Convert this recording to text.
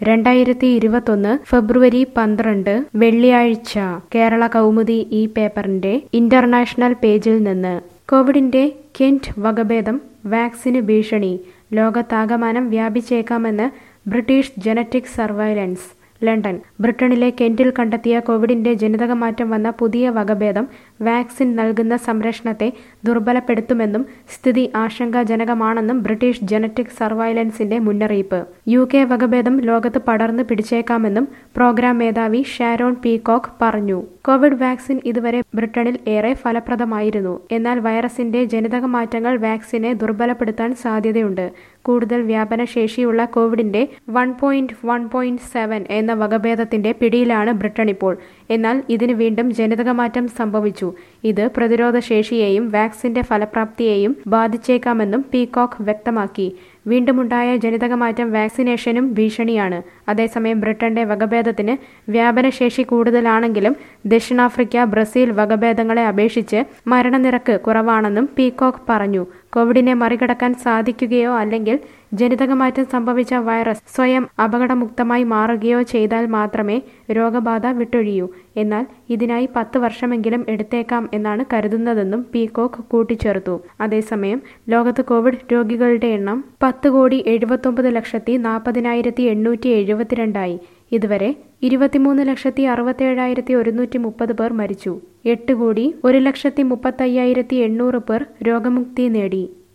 രണ്ടായിരത്തി ഇരുപത്തൊന്ന് ഫെബ്രുവരി പന്ത്രണ്ട് വെള്ളിയാഴ്ച കേരള കൗമുദി ഈ പേപ്പറിന്റെ ഇന്റർനാഷണൽ പേജിൽ നിന്ന് കോവിഡിന്റെ കെന്റ് വകഭേദം വാക്സിന് ഭീഷണി ലോകത്താകമാനം വ്യാപിച്ചേക്കാമെന്ന് ബ്രിട്ടീഷ് ജനറ്റിക് സർവൈലൻസ് ലണ്ടൻ ബ്രിട്ടനിലെ കെന്റിൽ കണ്ടെത്തിയ കോവിഡിന്റെ ജനിതകമാറ്റം വന്ന പുതിയ വകഭേദം വാക്സിൻ നൽകുന്ന സംരക്ഷണത്തെ ദുർബലപ്പെടുത്തുമെന്നും സ്ഥിതി ആശങ്കാജനകമാണെന്നും ബ്രിട്ടീഷ് ജനറ്റിക് സർവൈലൻസിന്റെ മുന്നറിയിപ്പ് യു കെ വകഭേദം ലോകത്ത് പടർന്നു പിടിച്ചേക്കാമെന്നും പ്രോഗ്രാം മേധാവി ഷാരോൺ പീകോക്ക് പറഞ്ഞു കോവിഡ് വാക്സിൻ ഇതുവരെ ബ്രിട്ടനിൽ ഏറെ ഫലപ്രദമായിരുന്നു എന്നാൽ വൈറസിന്റെ ജനിതകമാറ്റങ്ങൾ വാക്സിനെ ദുർബലപ്പെടുത്താൻ സാധ്യതയുണ്ട് കൂടുതൽ വ്യാപന ശേഷിയുള്ള കോവിഡിന്റെ one point one point seven എന്ന വകഭേദത്തിന്റെ പിടിയിലാണ് ബ്രിട്ടൻ ഇപ്പോൾ എന്നാൽ ഇതിന് വീണ്ടും ജനിതകമാറ്റം സംഭവിച്ചു ഇത് പ്രതിരോധ ശേഷിയെയും വാക്സിന്റെ ഫലപ്രാപ്തിയെയും ബാധിച്ചേക്കാമെന്നും പീകോക്ക് വ്യക്തമാക്കി വീണ്ടുമുണ്ടായ ജനിതകമാറ്റം വാക്സിനേഷനും ഭീഷണിയാണ് അതേസമയം ബ്രിട്ടന്റെ വകഭേദത്തിന് വ്യാപനശേഷി കൂടുതലാണെങ്കിലും ദക്ഷിണാഫ്രിക്ക ബ്രസീൽ വകഭേദങ്ങളെ അപേക്ഷിച്ച് മരണനിരക്ക് കുറവാണെന്നും പീകോക്ക് പറഞ്ഞു കോവിഡിനെ മറികടക്കാൻ സാധിക്കുകയോ അല്ലെങ്കിൽ ജനിതകമാറ്റം സംഭവിച്ച വൈറസ് സ്വയം അപകടമുക്തമായി മാറുകയോ ചെയ്താൽ മാത്രമേ രോഗബാധ വിട്ടൊഴിയൂ എന്നാൽ ഇതിനായി പത്ത് വർഷമെങ്കിലും എടുത്തേക്കാം എന്നാണ് കരുതുന്നതെന്നും പീകോക്ക് കൂട്ടിച്ചേർത്തു അതേസമയം ലോകത്ത് കോവിഡ് രോഗികളുടെ എണ്ണം പത്ത് കോടി എഴുപത്തൊമ്പത് ലക്ഷത്തി നാൽപ്പതിനായിരത്തി എണ്ണൂറ്റി എഴുപത്തിരണ്ടായി ഇതുവരെ ഇരുപത്തിമൂന്ന് ലക്ഷത്തി അറുപത്തേഴായിരത്തി ഒരുന്നൂറ്റി മുപ്പത് പേർ മരിച്ചു എട്ട് കോടി ഒരു ലക്ഷത്തി മുപ്പത്തയ്യായിരത്തി എണ്ണൂറ് പേർ രോഗമുക്തി നേടി